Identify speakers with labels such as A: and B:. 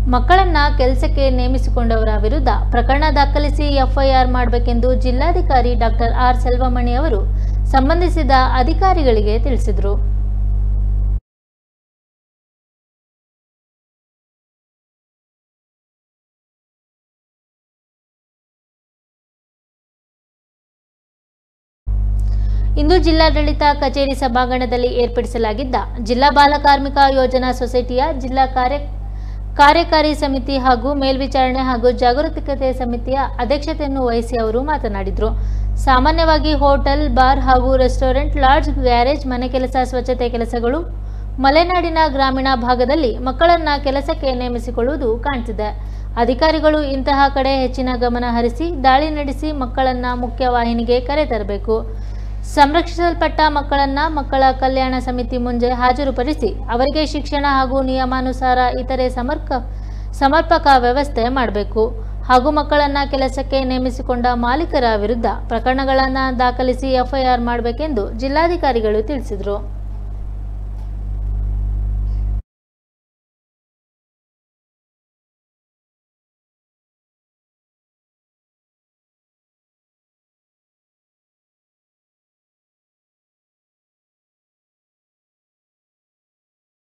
A: ಮಕ್ಕಳನ್ನ ಕೆಲಸಕ್ಕೆ ನೇಮಿಸಿಕೊಂಡವರ ವಿರುದ್ಧ ಪ್ರಕರಣ ದಾಖಲಿಸಿ ಎಫ್ಐಆರ್ ಮಾಡಬೇಕೆಂದು ಜಿಲ್ಲಾಧಿಕಾರಿ ಡಾಕ್ಟರ್ ಆರ್ ಸೆಲ್ವಮಣಿ ಅವರು ಸಂಬಂಧಿಸಿದ ಅಧಿಕಾರಿಗಳಿಗೆ ತಿಳಿಸಿದರು ಇಂದು ಜಿಲ್ಲಾಡಳಿತ ಕಚೇರಿ ಸಭಾಂಗಣದಲ್ಲಿ ಏರ್ಪಡಿಸಲಾಗಿದ್ದ ಜಿಲ್ಲಾ ಬಾಲ ಕಾರ್ಮಿಕ ಯೋಜನಾ ಸೊಸೈಟಿಯ ಜಿಲ್ಲಾ ಕಾರ್ಯ ಕಾರ್ಯಕಾರಿ ಸಮಿತಿ ಹಾಗೂ ಮೇಲ್ವಿಚಾರಣೆ ಹಾಗೂ ಜಾಗರೂಕತೆ ಸಮಿತಿಯ ಅಧ್ಯಕ್ಷತೆಯನ್ನು ವಹಿಸಿ ಅವರು ಮಾತನಾಡಿದರು ಸಾಮಾನ್ಯವಾಗಿ ಹೋಟೆಲ್ ಬಾರ್ ಹಾಗೂ ರೆಸ್ಟೋರೆಂಟ್ ಲಾಡ್ಜ್ ಗ್ಯಾರೇಜ್ ಮನೆ ಕೆಲಸ ಸ್ವಚ್ಛತೆ ಕೆಲಸಗಳು ಮಲೆನಾಡಿನ ಗ್ರಾಮೀಣ ಭಾಗದಲ್ಲಿ ಮಕ್ಕಳನ್ನ ಕೆಲಸಕ್ಕೆ ನೇಮಿಸಿಕೊಳ್ಳುವುದು ಕಾಣ್ತಿದೆ ಅಧಿಕಾರಿಗಳು ಇಂತಹ ಕಡೆ ಹೆಚ್ಚಿನ ಗಮನ ಹರಿಸಿ ದಾಳಿ ನಡೆಸಿ ಮಕ್ಕಳನ್ನ ಮುಖ್ಯವಾಹಿನಿಗೆ ಕರೆತರಬೇಕು ಸಂರಕ್ಷಿಸಲ್ಪಟ್ಟ ಮಕ್ಕಳನ್ನ ಮಕ್ಕಳ ಕಲ್ಯಾಣ ಸಮಿತಿ ಮುಂದೆ ಹಾಜರುಪಡಿಸಿ ಅವರಿಗೆ ಶಿಕ್ಷಣ ಹಾಗೂ ನಿಯಮಾನುಸಾರ ಇತರೆ ಸಮರ್ಕ ಸಮರ್ಪಕ ವ್ಯವಸ್ಥೆ ಮಾಡಬೇಕು ಹಾಗೂ ಮಕ್ಕಳನ್ನ ಕೆಲಸಕ್ಕೆ ನೇಮಿಸಿಕೊಂಡ ಮಾಲೀಕರ ವಿರುದ್ಧ ಪ್ರಕರಣಗಳನ್ನು ದಾಖಲಿಸಿ ಎಫ್ಐಆರ್ ಮಾಡಬೇಕೆಂದು ಜಿಲ್ಲಾಧಿಕಾರಿಗಳು ತಿಳಿಸಿದರು